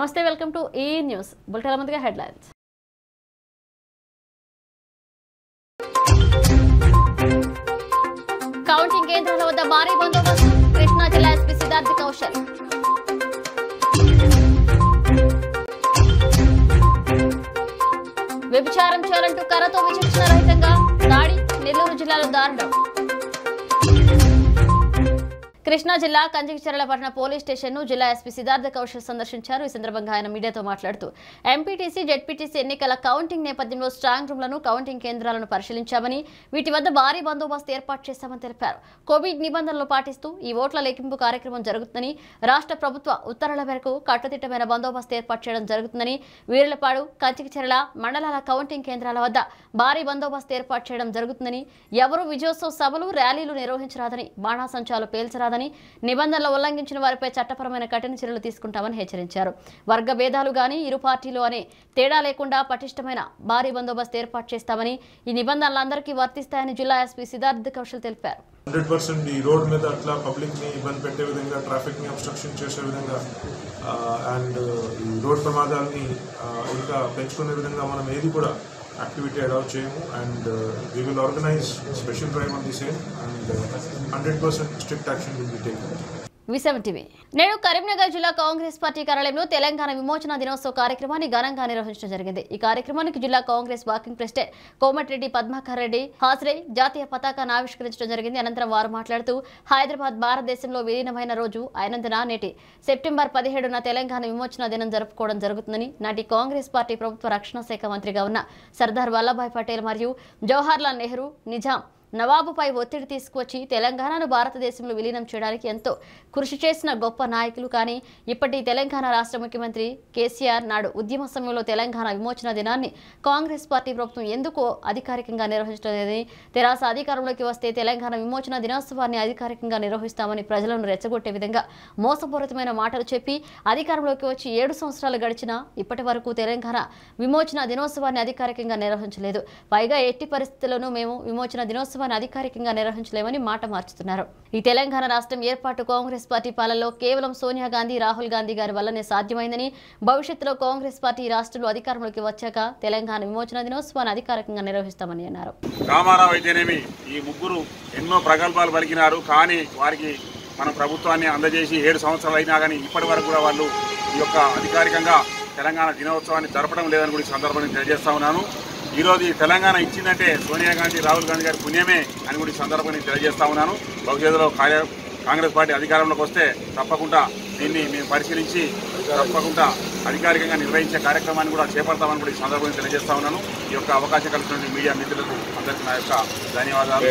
నమస్తే welcome to ఈ news bulletin ముందుగా హెడ్లైన్స్ కౌంటింగ్ కేంద్రాల వద్ద భారీ బందోబస్తు కృష్ణా జిల్లా ఎస్పీ సిద్ధార్థ కౌశల్ వ్యభిచారం చేయాలంటూ కర్రతో విచక్షణ రహితంగా దాడి నెల్లూరు జిల్లాలో దారుణం కృష్ణా జిల్లా కంచికిచర్ల పట్టణ పోలీస్ స్టేషన్ ను జిల్లా ఎస్పీ సిద్ధార్థ కౌశల్ సందర్శించారు ఈ సందర్భంగా ఆయన మీడియాతో మాట్లాడుతూ ఎంపీటీసీ జెడ్పీటీసీ ఎన్నికల కౌంటింగ్ నేపథ్యంలో స్ట్రాంగ్ రూమ్లను కౌంటింగ్ కేంద్రాలను పరిశీలించామని వీటి వద్ద భారీ బందోబస్తు ఏర్పాటు చేశామని తెలిపారు కోవిడ్ నిబంధనలు పాటిస్తూ ఈ ఓట్ల లెక్కింపు కార్యక్రమం జరుగుతుందని రాష్ట్ర ప్రభుత్వ ఉత్తర్వుల మేరకు కట్టుదిట్టమైన బందోబస్తు ఏర్పాటు చేయడం జరుగుతుందని వీరులపాడు కంచికిచర్ల మండలాల కౌంటింగ్ కేంద్రాల వద్ద భారీ బందోబస్తు ఏర్పాటు చేయడం జరుగుతుందని ఎవరూ విజయోత్సవ సభలు ర్యాలీలు నిర్వహించరాదని బాణాసంచాలు పేల్చరాదని నిబంధనలు ఉల్లంఘించిన వారిపై చట్టపరమైన కఠిన చర్యలు తీసుకుంటామని హెచ్చరించారు వర్గ భేదాలు గాని ఇరు పార్టీలు అనే తేడా లేకుండా పటిష్టమైన భారీ బందోబస్తు ఏర్పాటు చేస్తామని ఈ నిబంధనలు అందరికీ వర్తిస్తాయని జిల్లా ఎస్పీ సిద్ధార్థ్ కౌశల్ తెలిపారు హండ్రెడ్ పర్సెంట్ ఈ రోడ్ మీద అట్లా పబ్లిక్ని ఇబ్బంది పెట్టే విధంగా ట్రాఫిక్ని అబ్స్ట్రక్షన్ చేసే విధంగా అండ్ ఈ రోడ్ ప్రమాదాలని ఆ, ఇంకా పెంచుకునే విధంగా మనం ఏది కూడా యాక్టివిటీ అలౌ చేయము and we will organise special drive on the same and hundred percent strict action will be taken V seven TV నేడు కరీంనగర్ జిల్లా కాంగ్రెస్ పార్టీ కార్యాలయంలో తెలంగాణ విమోచన దినోత్సవ కార్యక్రమాన్ని ఘనంగా నిర్వహించడం జరిగింది ఈ కార్యక్రమానికి జిల్లా Congress working president Komatireddy Padmakar Reddy హాజరై జాతీయ పతాకాన్ని ఆవిష్కరించడం జరిగింది అనంతరం వారు మాట్లాడుతూ హైదరాబాద్ భారతదేశంలో విలీనమైన రోజు అయినందున నేటి సెప్టెంబర్ పదిహేడున తెలంగాణ విమోచన దినం జరుపుకోవడం జరుగుతుందని నాటి కాంగ్రెస్ పార్టీ ప్రభుత్వ రక్షణ శాఖ మంత్రిగా ఉన్న సర్దార్ వల్లభాయ్ పటేల్ మరియు జవహర్లాల్ నెహ్రూ నిజాం నవాబుపై ఒత్తిడి తీసుకువచ్చి తెలంగాణను భారతదేశంలో విలీనం చేయడానికి ఎంతో కృషి చేసిన గొప్ప నాయకులు కానీ ఇప్పటి తెలంగాణ రాష్ట్ర ముఖ్యమంత్రి కేసీఆర్ నాడు ఉద్యమ సమయంలో తెలంగాణ విమోచన దినాన్ని కాంగ్రెస్ పార్టీ ప్రభుత్వం ఎందుకు అధికారికంగా నిర్వహించలేదని తెరాస అధికారంలోకి వస్తే తెలంగాణ విమోచన దినోత్సవాన్ని అధికారికంగా నిర్వహిస్తామని ప్రజలను రెచ్చగొట్టే విధంగా మోసపూరితమైన మాటలు చెప్పి అధికారంలోకి వచ్చి ఏడు సంవత్సరాలు గడిచినా ఇప్పటి వరకు తెలంగాణ విమోచన దినోత్సవాన్ని అధికారికంగా నిర్వహించలేదు పైగా ఎట్టి పరిస్థితుల్లోనూ మేము విమోచన దినోత్సవాన్ని అధికారికంగా నిర్వహించలేమని మాట మార్చుతున్నారు ఈ తెలంగాణ రాష్ట్రం ఏర్పాటు కాంగ్రెస్ పార్టీ పాలనలో కేవలం సోనియా గాంధీ రాహుల్ గాంధీ గారి వల్లనే సాధ్యమైందని భవిష్యత్తులో కాంగ్రెస్ పార్టీ ఈ రాష్ట్రంలో అధికారంలోకి వచ్చాక తెలంగాణ విమోచన దినోత్సవాన్ని అధికారికంగా నిర్వహిస్తామని అన్నారు రామారావు అయితేనేమి ఈ ముగ్గురు ఎన్నో ప్రగల్భాలు పలికినారు కానీ వారికి మన ప్రభుత్వాన్ని అందజేసి ఏడు సంవత్సరాలు అయినా కానీ ఇప్పటి వరకు కూడా వాళ్ళు ఈ యొక్క అధికారికంగా తెలంగాణ దినోత్సవాన్ని జరపడం లేదని కూడా ఈ సందర్భంగా తెలియజేస్తా ఉన్నాను ఈరోజు ఈ తెలంగాణ ఇచ్చిందంటే సోనియా గాంధీ రాహుల్ గాంధీ గారి పుణ్యమే అని కూడా ఈ సందర్భంగా తెలియజేస్తా ఉన్నాను భవిష్యత్తులో కార్య కాంగ్రెస్ పార్టీ అధికారంలోకి వస్తే తప్పకుండా దీన్ని మేము పరిశీలించి తప్పకుండా అధికారికంగా నిర్వహించే కార్యక్రమాన్ని కూడా చేపడతామని కూడా ఈ సందర్భంగా తెలియజేస్తా ఉన్నాను ఈ యొక్క అవకాశం కల్పించిన మీడియా మిత్రులకు అందరికీ నా యొక్క ధన్యవాదాలు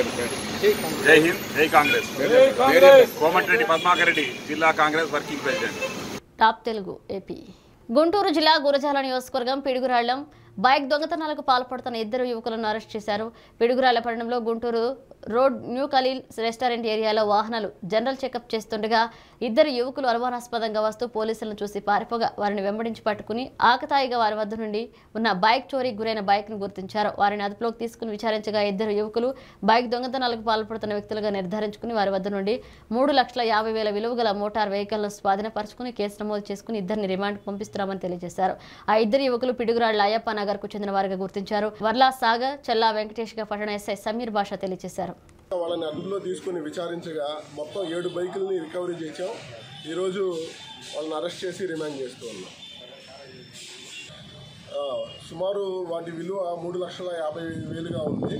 జై హింద్ జై కాంగ్రెస్ కోమటిరెడ్డి పద్మాకర్ రెడ్డి జిల్లా Congress working president top Telugu AP Guntur జిల్లా గురజాల నియోజకవర్గం పిడుగురాళ్లం బైక్ దొంగతనాలకు పాల్పడుతున్న ఇద్దరు యువకులను అరెస్ట్ చేశారు పిడుగురాళ్ల పట్టణంలో Guntur road new Khaleel restaurant ఏరియాలో వాహనాలు జనరల్ చెకప్ చేస్తుండగా ఇద్దరు యువకులు అనుమానాస్పదంగా వస్తూ పోలీసులను చూసి పారిపోగా వారిని వెంబడించి పట్టుకుని ఆకతాయిగా వారి వద్ద నుండి ఉన్న బైక్ చోరీకి గురైన బైక్ ను గుర్తించారు వారిని అదుపులోకి తీసుకుని విచారించగా ఇద్దరు యువకులు బైక్ దొంగతనాలకు పాల్పడుతున్న వ్యక్తులుగా నిర్ధారించుకుని వారి వద్ద నుండి మూడు లక్షల యాభై వేల విలువ గల మోటార్ వెహికల్ను స్వాధీనపరుచుకుని కేసు నమోదు చేసుకుని ఇద్దరిని రిమాండ్ పంపిస్తున్నామని తెలియజేశారు ఆ ఇద్దరు యువకులు పిడుగురాళ్ల అయ్యప్ప నగర్ కు చెందిన వారిగా గుర్తించారు వర్లా సాగర్ చెల్లా వెంకటేష్ గా పట్టణ ఎస్ఐ సమీర్ భాష తెలియజేశారు వాళ్ళని అదుపులో తీసుకుని విచారించగా మొత్తం ఏడు బైకుల్ని రికవరీ చేసాం ఈరోజు వాళ్ళని అరెస్ట్ చేసి రిమాండ్ చేస్తూ ఉన్నాం ఆ, సుమారు వాటి విలువ మూడు లక్షల యాభై వేలుగా ఉంది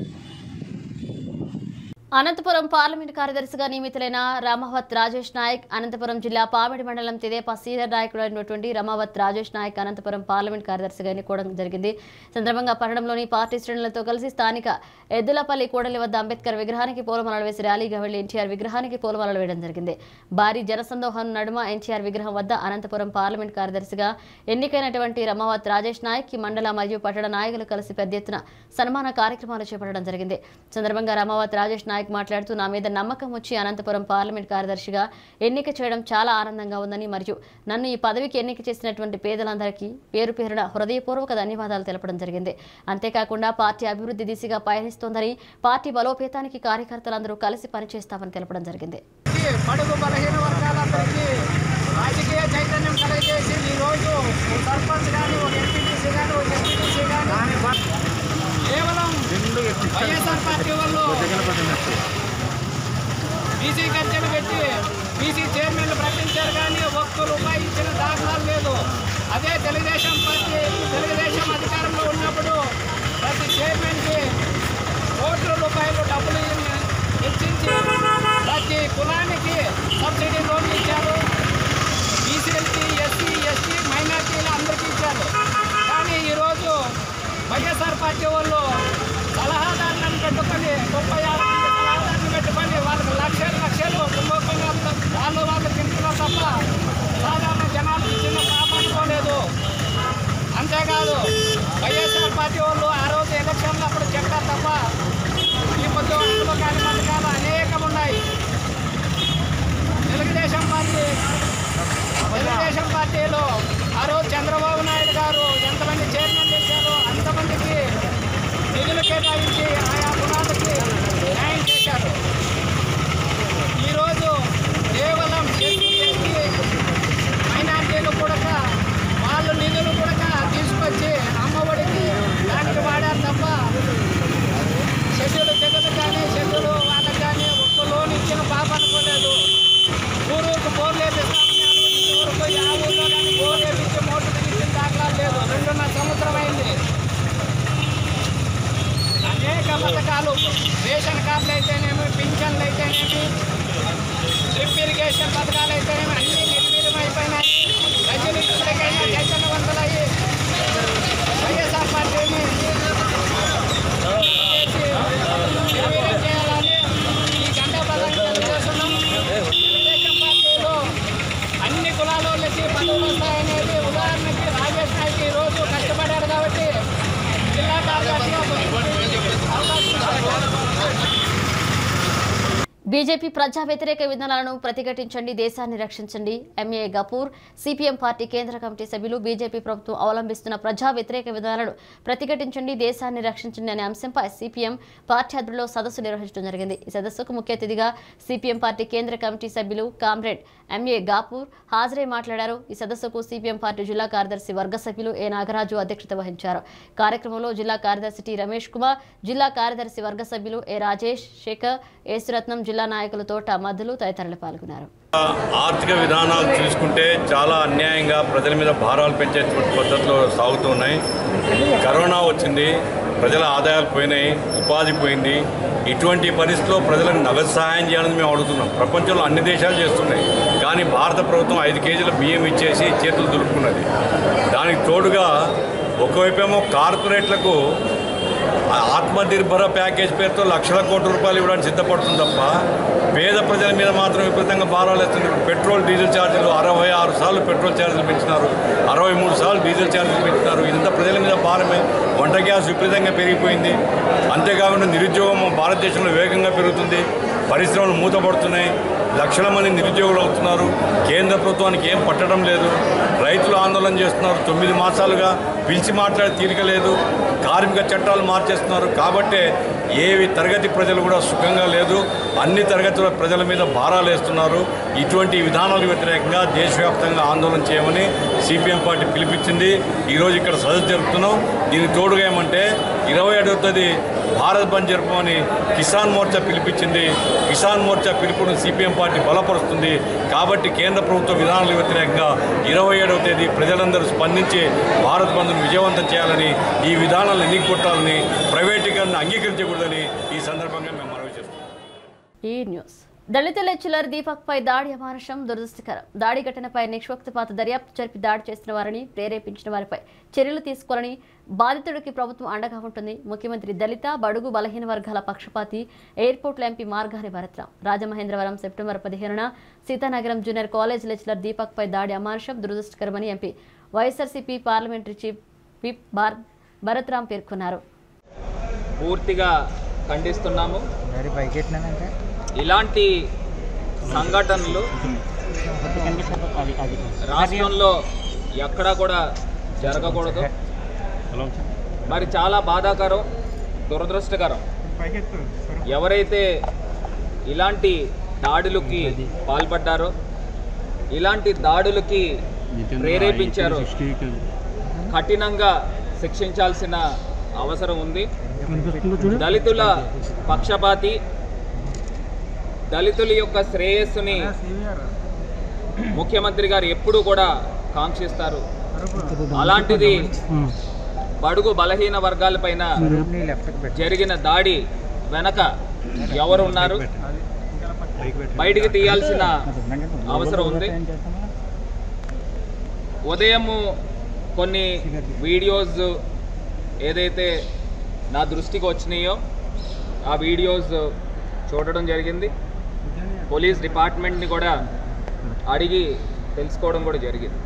అనంతపురం పార్లమెంట్ కార్యదర్శిగా నియమితులైన రామావత్ రాజేష్ నాయక్ అనంతపురం జిల్లా పామిడి మండలం తెదేపా సీనియర్ నాయకుడు అయినటువంటి రమావత్ రాజేష్ నాయక్ అనంతపురం పార్లమెంట్ కార్యదర్శిగా ఎన్నుకోవడం జరిగింది సందర్భంగా పట్టణంలోని పార్టీ శ్రేణులతో కలిసి స్థానిక ఎద్దులపల్లి కూడలి వద్ద అంబేద్కర్ విగ్రహానికి పూలమాలలు వేసి ర్యాలీగా వెళ్లి ఎన్టీఆర్ విగ్రహానికి పూలమాలలు వేయడం జరిగింది భారీ జనసందోహం నడుమ ఎన్టీఆర్ విగ్రహం వద్ద అనంతపురం పార్లమెంట్ కార్యదర్శిగా ఎన్నికైనటువంటి రమావత్ రాజేష్ నాయక్ ఈ మండల మరియు పట్టణ నాయకులు కలిసి పెద్ద ఎత్తున సన్మాన కార్యక్రమాలు చేపట్టడం జరిగింది సందర్భంగా రమావత్ రాజేష్ నాయక్ మాట్లాడుతూ నా మీద నమ్మకం వచ్చి అనంతపురం పార్లమెంట్ కార్యదర్శిగా ఎన్నిక చేయడం చాలా ఆనందంగా ఉందని మరియు నన్ను ఈ పదవికి ఎన్నిక చేసినటువంటి పేదలందరికీ పేరు పేరున హృదయపూర్వక ధన్యవాదాలు తెలపడం జరిగింది అంతేకాకుండా పార్టీ అభివృద్ధి దిశగా పయనిస్తోందని పార్టీ బలోపేతానికి కార్యకర్తలందరూ కలిసి పనిచేస్తామని తెలపడం జరిగింది బడుగు బలహీన వర్గాలందరికీ రాజకీయ చైతన్యం కలిగజేసి ఈరోజు ఒక సర్పంచ్ కానీ ఒక ఎంపీటీసీ కానీ ఒక ఎంపీటీసీ కానీ కేవలం వైఎస్ఆర్ పార్టీ వాళ్ళు బీసీ ఖర్చులు పెట్టి బీసీ చైర్మన్లు ప్రకటించారు కానీ ఒక్క రూపాయి ఇచ్చిన దాఖలాలు లేదు అదే తెలుగుదేశం పార్టీ తెలుగుదేశం అధికారంలో ఉన్నప్పుడు ప్రతి చైర్మన్కి కోట్ల రూపాయలు డబ్బులు వెచ్చించి ప్రతి కులానికి సబ్సిడీ లోన్లు ఇచ్చారు బీసీలకి ఎస్సీ ఎస్టీ మైనార్టీలు అందరికీ ఇచ్చారు కానీ ఈరోజు వైఎస్ఆర్ పార్టీ వాళ్ళు సలహాదారులను పెట్టుకొని ముప్పై ఆరు మంది సలహాదారులను పెట్టుకొని వాళ్ళకి లక్షలు లక్షలు కుంభకంగా వాళ్ళు వాళ్ళు తింటున్నారు తప్ప సాధారణ జనాలకు ఇచ్చిన పాప అనుకోలేదు అంతేకాదు వైఎస్ఆర్ పార్టీ వాళ్ళు ఆ రోజు ఎలక్షన్లు అప్పుడు చెప్పారు తప్ప ఈ పొద్దు వంటలు కానీ పథకాలు అనేకం ఉన్నాయి తెలుగుదేశం పార్టీ తెలుగుదేశం పార్టీలో ఆ రోజు చంద్రబాబు నాయుడు గారు ఎంతమంది చైర్మన్ చేశారో అంతమందికి నిధులు కేటాయించి ఆయా కులాలకి న్యాయం చేశారు ఈరోజు కేవలం ఎస్సీ ఎస్టీ మైనార్టీలు కూడా వాళ్ళు నిధులు కూడా తీసుకొచ్చి అమ్మఒడికి దానికి వాడారు తప్ప షెడ్యూల్ తెగదు కానీ షెడ్యూల్ వాళ్ళకి కానీ ఒక్క లోన్ ఇచ్చిన పాప అనుకోలేదు ఊరూరుకు బోర్లు వేపిస్తామన్నారు ఇంతవరకు ఆ ఊర్లో కానీ బోర్లు వేపించి మోటార్ ఇచ్చిన దాఖలాలు లేదు రెండున్నర సంవత్సరం అయింది అనేక పథకాలు రేషన్ కార్డులు అయితేనేమి పింఛన్లు అయితేనేమి డ్రిప్ ఇరిగేషన్ పథకాలు అయితేనేమి అన్నీ నిర్వీర్యం అయిపోయినాయి ప్రజలు ఇప్పటికైనా చైతన్యవంతులయ్యి వైఎస్ఆర్ పార్టీని చేసి నిర్వీర్యం చేయాలని ఈ గంట ప్రధాని చేస్తున్నాం తెలుగుదేశం పార్టీలో అన్ని కులాల వాళ్ళకి పదవులు వస్తాయనేది ఉదాహరణకి రాజేష్ నాయక్ ఈ రోజు కష్టపడారు కాబట్టి జిల్లా కార్యదర్శిగా అవకాశం ఇచ్చారు. బీజేపీ ప్రజా వ్యతిరేక విధానాలను ప్రతిఘటించండి దేశాన్ని రక్షించండి ఎంఏ గపూర్ సిపిఎం పార్టీ కేంద్ర కమిటీ సభ్యులు బీజేపీ ప్రభుత్వం అవలంబిస్తున్న ప్రజా వ్యతిరేక విధానాలను ప్రతిఘటించండి దేశాన్ని రక్షించండి అనే అంశంపై సిపిఎం పార్టీ ఆధ్వర్యంలో సదస్సు నిర్వహించడం జరిగింది ఈ సదస్సుకు ముఖ్య అతిథిగా సిపిఎం పార్టీ కేంద్ర కమిటీ సభ్యులు కామ్రేడ్ ఎంఏ గాపూర్ హాజరై మాట్లాడారు ఈ సదస్సుకు సిపిఎం పార్టీ జిల్లా కార్యదర్శి వర్గ సభ్యులు ఏ నాగరాజు అధ్యక్షత వహించారు కార్యక్రమంలో జిల్లా కార్యదర్శి టి రమేష్ కుమార్ జిల్లా కార్యదర్శి వర్గ సభ్యులు ఏ రాజేష్ శేఖర్ ఏసురత్నం జిల్లా నాయకులు తోట మధులు తదితరులు పాల్గొన్నారు ఆర్థిక విధానాలు చూసుకుంటే చాలా అన్యాయంగా ప్రజల మీద భారాలు పెంచే పద్ధతిలో సాగుతున్నాయి కరోనా వచ్చింది ప్రజల ఆదాయాలు పోయినాయి ఉపాధి పోయింది ఇటువంటి పరిస్థితిలో ప్రజలకు నగదు సహాయం చేయాలని మేము అడుగుతున్నాం ప్రపంచంలో అన్ని దేశాలు చేస్తున్నాయి కానీ భారత ప్రభుత్వం ఐదు కేజీల బియ్యం ఇచ్చేసి చేతులు దులుపుకున్నది దానికి తోడుగా ఒకవైపేమో కార్పొరేట్లకు ఆ ఆత్మనిర్భర ప్యాకేజ్ పేరుతో లక్షల కోట్ల రూపాయలు ఇవ్వడానికి సిద్ధపడుతుంది తప్ప పేద ప్రజల మీద మాత్రం విపరీతంగా భారాలు వేస్తుంది పెట్రోల్ డీజిల్ ఛార్జీలు అరవై ఆరు సార్లు పెట్రోల్ ఛార్జీలు పెంచినారు అరవై మూడు సార్లు డీజిల్ ఛార్జీలు పెంచినారు ఇంత ప్రజల మీద భారమే వంట గ్యాస్ విపరీతంగా పెరిగిపోయింది అంతేకాకుండా నిరుద్యోగం భారతదేశంలో వేగంగా పెరుగుతుంది పరిశ్రమలు మూతపడుతున్నాయి లక్షల మంది నిరుద్యోగులు అవుతున్నారు కేంద్ర ప్రభుత్వానికి ఏం పట్టడం లేదు రైతులు ఆందోళన చేస్తున్నారు తొమ్మిది మాసాలుగా పిలిచి మాట్లాడే తీరిక లేదు కార్మిక చట్టాలు మార్చేస్తున్నారు కాబట్టే ఏవి తరగతి ప్రజలు కూడా సుఖంగా లేదు అన్ని తరగతుల ప్రజల మీద భారాలు వేస్తున్నారు ఇటువంటి విధానాలకు వ్యతిరేకంగా దేశవ్యాప్తంగా ఆందోళన చేయమని సిపిఎం పార్టీ పిలిపించింది ఈరోజు ఇక్కడ సదస్సు జరుపుతున్నాం దీనికి తోడుగా ఏమంటే ఇరవై ఏడవ తేదీ భారత్ బంద్ జరపమని కిసాన్ మోర్చా పిలిపించింది కిసాన్ మోర్చా పిలుపును సిపిఎం పార్టీ బలపరుస్తుంది కాబట్టి కేంద్ర ప్రభుత్వ విధానాలకు వ్యతిరేకంగా ఇరవై ఏడవ తేదీ ప్రజలందరూ స్పందించి భారత్ బంద్ను విజయవంతం చేయాలని ఈ విధానాలను ఎన్ని కొట్టాలని ప్రైవేటీకరణ అంగీకరించకూడదని ఈ సందర్భంగా మేము మనవి చేస్తున్నాం ఈ న్యూస్ దళిత లెక్చరర్ దీపక్ పై దాడి అమానుషం దురదృష్టకరం దాడి ఘటనపై నిష్పక్షపాత దర్యాప్తు జరిపి దాడి చేస్తున్న వారిని ప్రేరేపించిన వారిపై చర్యలు తీసుకోవాలని బాధితుడికి ప్రభుత్వం అండగా ఉంటుంది ముఖ్యమంత్రి దళిత బడుగు బలహీన వర్గాల పక్షపాతి ఎయిర్పోర్ట్ల ఎంపీ మార్గాని భరత్రాం రాజమహేంద్రవరం సెప్టెంబర్ పదిహేనున Seethanagaram junior college lecturer Deepak పై దాడి అమానుషం దురదృష్టకరమని MP YSRCP parliamentary chief whip బార్ భరత్రాం పేర్కొన్నారు పూర్తిగా ఖండిస్తున్నాము ఇలాంటి సంఘటనలు రాష్ట్రంలో ఎక్కడా కూడా జరగకూడదు మరి చాలా బాధాకరం దురదృష్టకరం ఎవరైతే ఇలాంటి దాడులకి పాల్పడ్డారో ఇలాంటి దాడులకి ప్రేరేపించారో కఠినంగా శిక్షించాల్సిన అవసరం ఉంది దళితుల పక్షపాతి దళితుల యొక్క శ్రేయస్సుని ముఖ్యమంత్రి గారు ఎప్పుడూ కూడా కాంక్షిస్తారు అలాంటిది బడుగు బలహీన వర్గాలపైన జరిగిన దాడి వెనక ఎవరున్నారు బయటికి తీయాల్సిన అవసరం ఉంది ఉదయము కొన్ని వీడియోస్ ఏదైతే నా దృష్టికి వచ్చినాయో ఆ వీడియోస్ చూడడం జరిగింది పోలీస్ డిపార్ట్మెంట్ని కూడా అడిగి తెలుసుకోవడం కూడా జరిగింది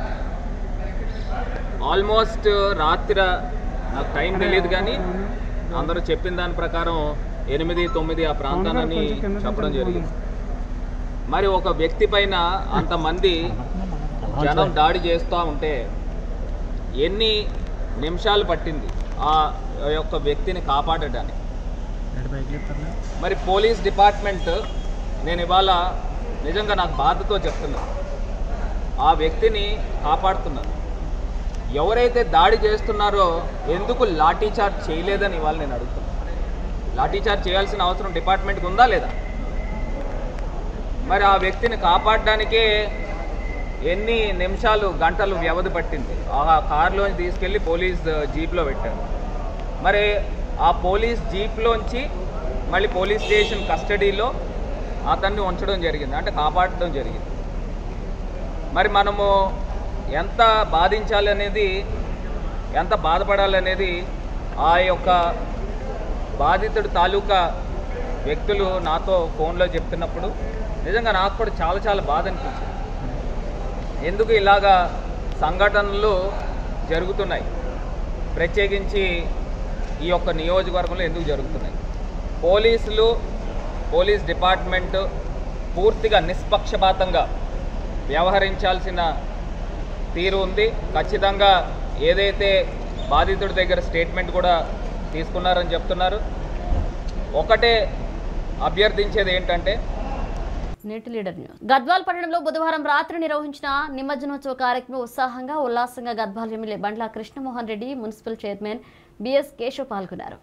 ఆల్మోస్ట్ రాత్రి నాకు టైం తెలియదు కానీ అందరూ చెప్పిన దాని ప్రకారం ఎనిమిది తొమ్మిది ఆ ప్రాంతాన్ని చెప్పడం జరిగింది మరి ఒక వ్యక్తి పైన అంతమంది జనం దాడి చేస్తూ ఉంటే ఎన్ని నిమిషాలు పట్టింది ఆ యొక్క వ్యక్తిని కాపాడడానికి మరి పోలీస్ డిపార్ట్మెంట్ నేను ఇవాళ నిజంగా నాకు బాధతో చెప్తున్నాను ఆ వ్యక్తిని కాపాడుతున్నాను ఎవరైతే దాడి చేస్తున్నారో ఎందుకు లాఠీ చార్జ్ చేయలేదని ఇవాళ నేను అడుగుతున్నాను లాఠీ చార్జ్ చేయాల్సిన అవసరం డిపార్ట్మెంట్కి ఉందా లేదా మరి ఆ వ్యక్తిని కాపాడడానికే ఎన్ని నిమిషాలు గంటలు వ్యవధి పట్టింది ఆ కారులోంచి తీసుకెళ్ళి పోలీస్ జీప్లో పెట్టారు మరి ఆ పోలీస్ జీప్లోంచి మళ్ళీ పోలీస్ స్టేషన్ కస్టడీలో అతన్ని ఉంచడం జరిగింది అంటే కాపాడడం జరిగింది మరి మనము ఎంత బాధించాలి అనేది ఎంత బాధపడాలి అనేది ఆ యొక్క బాధితుడు తాలూకా వ్యక్తులు నాతో ఫోన్లో చెప్తున్నప్పుడు నిజంగా నాకు కూడా చాలా చాలా బాధ అనిపించింది ఎందుకు ఇలాగా సంఘటనలు జరుగుతున్నాయి ప్రత్యేకించి ఈ యొక్క నియోజకవర్గంలో ఎందుకు జరుగుతున్నాయి పోలీసులు పోలీస్ డిపార్ట్మెంట్ పూర్తిగా నిష్పక్షపాతంగా వ్యవహరించాల్సిన తీరు ఉంది ఖచ్చితంగా ఏదైతే బాధితుడి దగ్గర స్టేట్మెంట్ కూడా తీసుకున్నారని చెప్తున్నారు ఒకటే అభ్యర్థించేది ఏంటంటే నేటి లీడర్ న్యూస్ గద్వాల్ పట్టణంలో బుధవారం రాత్రి నిర్వహించిన నిమజ్జనోత్సవ కార్యక్రమం ఉత్సాహంగా ఉల్లాసంగా Gadwal MLA Bandla Krishnamohan Reddy municipal chairman B S Keshav పాల్గొన్నారు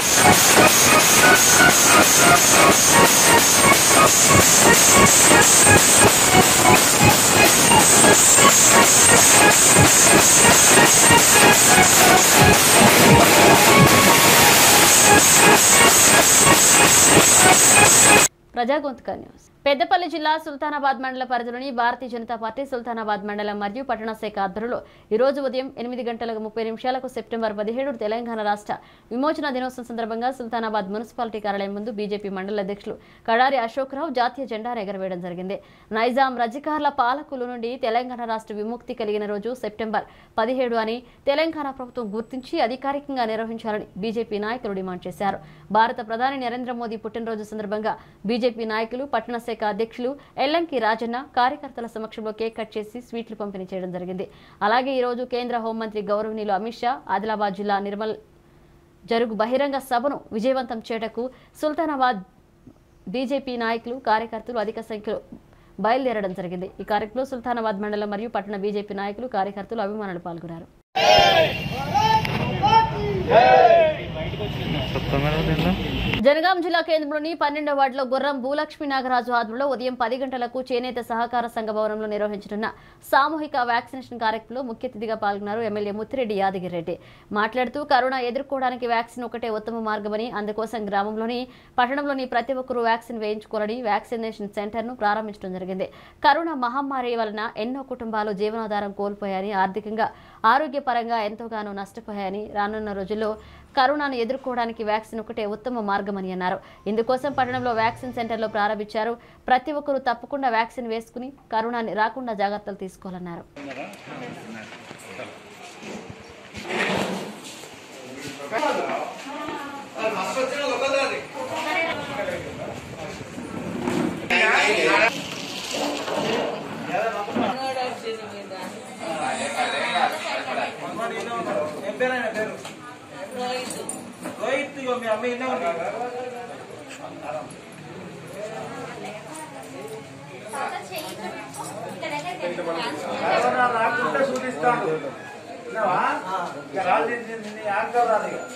ప్రజాగొంతుక న్యూస్ పెద్దపల్లి జిల్లా సుల్తానాబాద్ మండల పరిధిలోని భారతీయ జనతా పార్టీ సుల్తానాబాద్ మండలం మరియు పట్టణ శాఖ ఆధ్వర్యంలో ఈ రోజు ఉదయం ఎనిమిది గంటల ముప్పై నిమిషాలకు సెప్టెంబర్ పదిహేడు తెలంగాణ రాష్ట్ర విమోచన దినోత్సవం సందర్భంగా సుల్తానాబాద్ మున్సిపాలిటీ కార్యాలయం ముందు బీజేపీ మండల అధ్యక్షులు కడారి అశోక్రావు జాతీయ జెండాను ఎగరవేయడం జరిగింది నైజాం రజికార్ల పాలకుల నుండి తెలంగాణ రాష్ట్ర విముక్తి కలిగిన రోజు సెప్టెంబర్ పదిహేడు అని తెలంగాణ ప్రభుత్వం గుర్తించి అధికారికంగా నిర్వహించాలని బీజేపీ నాయకులు డిమాండ్ చేశారు భారత ప్రధాని నరేంద్ర మోదీ పుట్టినరోజు సందర్భంగా బీజేపీ నాయకులు పట్టణ శాఖ అధ్యక్షులు ఎల్లంకి రాజన్న కార్యకర్తల సమక్షంలో కేక్ కట్ చేసి స్వీట్లు పంపిణీ చేయడం జరిగింది అలాగే ఈ రోజు కేంద్ర హోంమంత్రి గౌరవనీయులు అమిత్ షా ఆదిలాబాద్ జిల్లా నిర్మల్ జరుగు బహిరంగ సభను విజయవంతం చేయటకు సుల్తానాబాద్ బీజేపీ నాయకులు కార్యకర్తలు అధిక సంఖ్యలో బయలుదేరడం జరిగింది ఈ కార్యక్రమంలో సుల్తానాబాద్ మండలం మరియు పట్టణ బీజేపీ నాయకులు కార్యకర్తలు అభిమానులు పాల్గొన్నారు జనగాం జిల్లా కేంద్రంలోని పన్నెండవ వార్డులో గుర్రం భూలక్ష్మి నాగరాజు ఆధ్వర్యంలో ఉదయం పది గంటలకు చేనేత సహకార సంఘ భవనంలో నిర్వహించనున్న సామూహిక వ్యాక్సినేషన్ కార్యక్రమంలో ముఖ్య అతిథిగా పాల్గొన్నారు ఎమ్మెల్యే ముత్తిరెడ్డి యాదగిరెడ్డి మాట్లాడుతూ కరోనా ఎదుర్కోవడానికి వ్యాక్సిన్ ఒకటే ఉత్తమ మార్గమని అందుకోసం గ్రామంలోని పట్టణంలోని ప్రతి ఒక్కరూ వ్యాక్సిన్ వేయించుకోవాలని వ్యాక్సినేషన్ సెంటర్ను ప్రారంభించడం జరిగింది కరోనా మహమ్మారి వలన ఎన్నో కుటుంబాలు జీవనాధారం కోల్పోయాయని ఆర్థికంగా ఆరోగ్యపరంగా ఎంతోగానో నష్టపోయాయని రానున్న రోజుల్లో కరోనాను ఎదుర్కోవడానికి వ్యాక్సిన్ ఒకటే ఉత్తమ మార్గమని అన్నారు ఇందుకోసం పట్టణంలో వ్యాక్సిన్ సెంటర్లో ప్రారంభించారు ప్రతి ఒక్కరూ తప్పకుండా వ్యాక్సిన్ వేసుకుని కరోనాని రాకుండా జాగ్రత్తలు తీసుకోవాలన్నారు ఇక్కడ రాకుంటే చూపిస్తాను విన్నావా? ఇక రాజు నిన్ను- నిన్ను యాక్టర్ రాదు ఇక.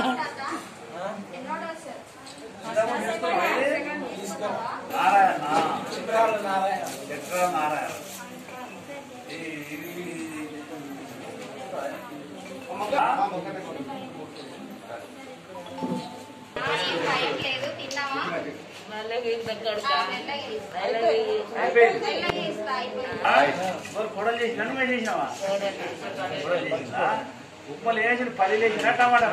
ఇంతకుముందు తీసుకున్నావా ఇది? నారాయణ చక్రాల నారాయణ చక్రాల నారాయణ ఈ- ఇది- మరి పొడలు చేసి నన్ను మీద చేసినావా పొడలు చేసిందా ఉప్పలు వేసిన పది వేసిన టమాటా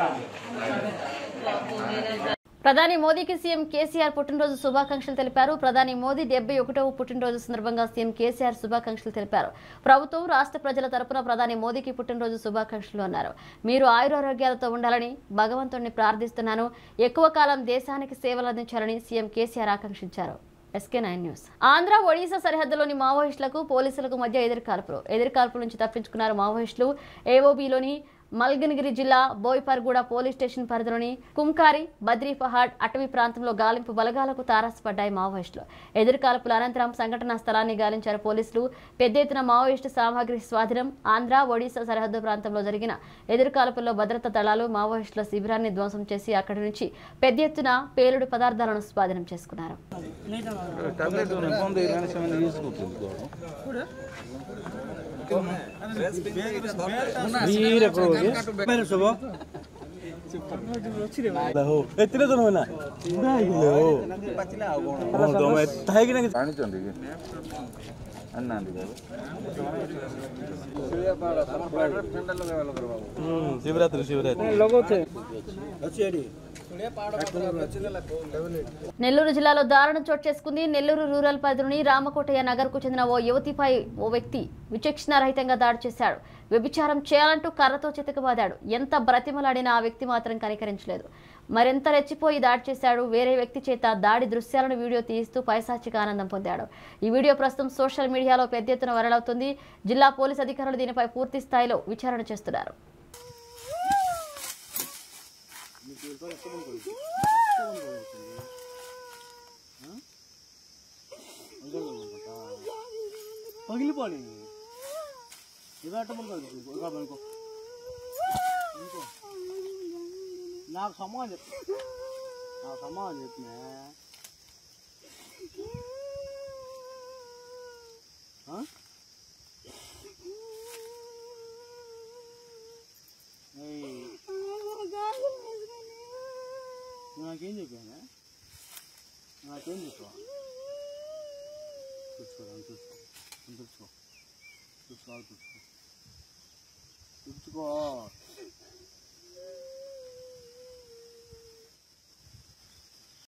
ప్రధాని మోదీకి సీఎం కేసీఆర్ పుట్టినరోజు శుభాకాంక్షలు తెలిపారు ప్రధాని మోదీ డెబ్బై ఒకటవ పుట్టినరోజు సందర్భంగా సీఎం కేసీఆర్ శుభాకాంక్షలు తెలిపారు ప్రభుత్వం రాష్ట్ర ప్రజల తరపున ప్రధాని మోదీకి పుట్టినరోజు శుభాకాంక్షలు అన్నారు మీరు ఆయురారోగ్యాలతో ఉండాలని భగవంతుణ్ణి ప్రార్థిస్తున్నాను ఎక్కువ కాలం దేశానికి సేవలు అందించాలని సీఎం కేసీఆర్ ఆకాంక్షించారు S K nine news Andhra Odisha సరిహద్దులోని మావోయిస్టులకు పోలీసులకు మధ్య ఎదురుకాల్పులు ఎదురుకాల్పుల నుంచి తప్పించుకున్నారు మావోయిస్టులు ఏఓబీలోని మల్కనగిరి జిల్లా బోయ్పర్గూడ పోలీస్ స్టేషన్ పరిధిలోని కుంకారి బద్రీ పహాడ్ అటవీ ప్రాంతంలో గాలింపు బలగాలకు తారసపడ్డాయి మావోయిస్టులు ఎదురుకాల్పుల అనంతరం సంఘటనా స్థలాన్ని గాలించారు పోలీసులు పెద్ద ఎత్తున మావోయిస్టు సామాగ్రి స్వాధీనం ఆంధ్ర ఒడిశా సరిహద్దు ప్రాంతంలో జరిగిన ఎదురుకాల్పుల్లో భద్రతా దళాలు మావోయిస్టుల శిబిరాన్ని ధ్వంసం చేసి అక్కడి నుంచి పెద్ద ఎత్తున పేలుడు పదార్థాలను స్వాధీనం చేసుకున్నారు శివరాత్రి శివరాత్రి నెల్లూరు జిల్లాలో దారుణం చోటు చేసుకుంది నెల్లూరు రూరల్ పరిధిలోని రామకోటయ్య నగర్కు చెందిన ఓ యువతిపై ఓ వ్యక్తి విచక్షణారహితంగా దాడి చేశాడు వ్యభిచారం చేయాలంటూ కర్రతో చితకబాదాడు ఎంత బ్రతిమలాడినా ఆ వ్యక్తి మాత్రం కనికరించలేదు మరింత రెచ్చిపోయి దాడి చేశాడు వేరే వ్యక్తి చేత దాడి దృశ్యాలను వీడియో తీస్తూ పైశాచిక ఆనందం పొందాడు ఈ వీడియో ప్రస్తుతం సోషల్ మీడియాలో పెద్ద ఎత్తున వైరల్ అవుతుంది జిల్లా పోలీస్ అధికారులు దీనిపై పూర్తి స్థాయిలో విచారణ చేస్తున్నారు పగిలిపోయి ఇదట్టమనుకో అనుకో నాకు సమాధానం చెప్పు నాకు సమాధానం చెప్పినా ఆ? ఏయ్. నువ్వు నాకేం చెప్పానా నాకేం చెప్పావా తుడుచుకో దాన్ని తుడుచుకో దాన్ని తుడుచుకో తుడుచుకో తుడుచుకో తుడుచుకో